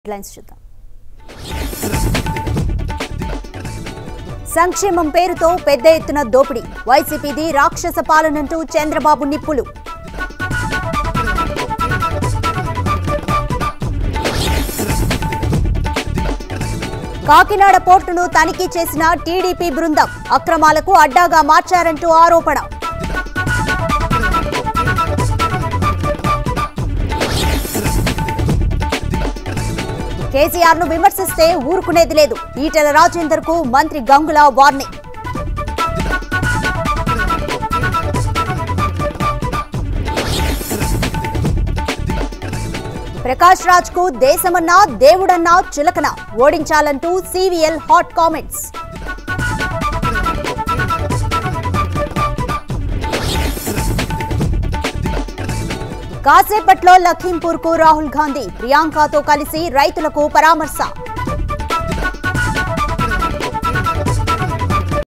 headlines చూద్దాం సంక్షేమం పేరుతో పెద్ద ఎత్తున దోపిడీ వైసీపీది రాక్షస పాలనంటూ చంద్రబాబు నిప్పులు కాకినాడ పోర్టును తనిఖీ చేసిన టీడీపీ బృందం అక్రమాలకు అడ్డాగా మార్చారంటూ ఆరోపణ కేసీఆర్ ను విమర్శిస్తే ఊరుకునేది లేదు ఈటెల రాజేందర్ కు మంత్రి గంగుల వార్నింగ్ ప్రకాష్ రాజ్ కు దేశమన్నా దేవుడన్నా చులకన ఓడించాలంటూ సివిఎల్ హాట్ కామెంట్స్ కాసేపట్లో లఖీంపూర్ కు రాహుల్ గాంధీ ప్రియాంకతో కలిసి రైతులకు పరామర్శ